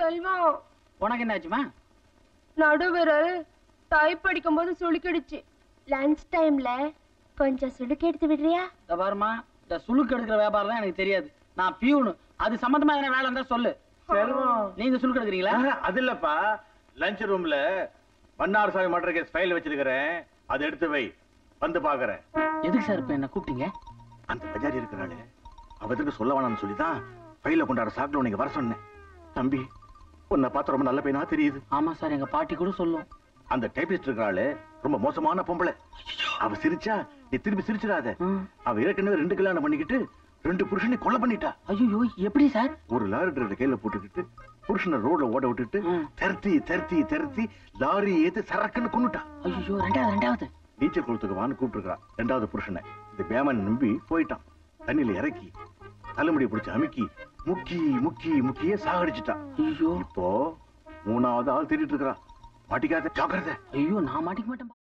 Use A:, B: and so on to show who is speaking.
A: செல்வம்
B: உனக்கு என்னாச்சுமா
A: நடுவிரல் டைப் அடிக்கும் போது சுளுக்கிடுச்சு லஞ்ச் டைம்ல கொஞ்சம் சுளுக்கு எடுத்து விடுறியா
B: இந்த பாருமா இந்த சுளுக்கு எடுக்கிற வியாபாரம் தான் எனக்கு தெரியாது நான் பியூனு அது சம்பந்தமா எதனா வேலை இருந்தா சொல்லு
C: செல்வம்
B: நீங்க சுளுக்கு எடுக்கிறீங்களா
C: ஆஹா, அது இல்லப்பா லஞ்ச் ரூம்ல மன்னார் சாமி மர்டர் கேஸ் ஃபைல் வச்சிருக்கிறேன் அதை எடுத்து வை வந்து பாக்குறேன்
B: எதுக்கு சார் இப்ப என்ன கூப்பிட்டீங்க
C: அந்த பஜாரி இருக்கிறாளே அவ எதுக்கு சொல்ல வேணாம்னு சொல்லி தான் ஃபைல கொண்டாட சாப்பிட்டு உனக்கு வர சொன்னேன் தம்பி உன்னை பார்த்து ரொம்ப நல்ல பையனா தெரியுது
B: ஆமா சார் எங்க பாட்டி கூட சொல்லும்
C: அந்த டைபிஸ்ட் இருக்கிறாளே ரொம்ப மோசமான பொம்பளை அவ சிரிச்சா நீ திருப்பி சிரிச்சிடாத
B: ம்.
C: அவ ஏற்கனவே ரெண்டு கல்யாணம் பண்ணிக்கிட்டு ரெண்டு புருஷனை கொலை பண்ணிட்டா
B: ஐயோ எப்படி சார்
C: ஒரு லாரி டிரைவர் கையில போட்டுக்கிட்டு புருஷனை ரோட்ல ஓட விட்டுட்டு
B: ம்.
C: தருத்தி தருத்தி தருத்தி லாரி ஏத்து சரக்குன்னு கொண்டுட்டா
B: ஐயோ ரெண்டாவது ரெண்டாவது
C: நீச்சல் குளத்துக்கு வான்னு கூப்பிட்டுருக்கான் ரெண்டாவது புருஷனை இந்த பேமன் நம்பி போயிட்டான் தண்ணியில இறக்கி தலைமுடி பிடிச்சு அமுக்கி முக்கி முக்கி முக்கியே சாகடிச்சிட்டான்
B: ஐயோ
C: இப்போ மூணாவது ஆள் தேடிட்டு இருக்கிறான் மாட்டிக்காத ஜாக்கிரதை
B: ஐயோ நான் மாட்டிக்க மாட்டேன்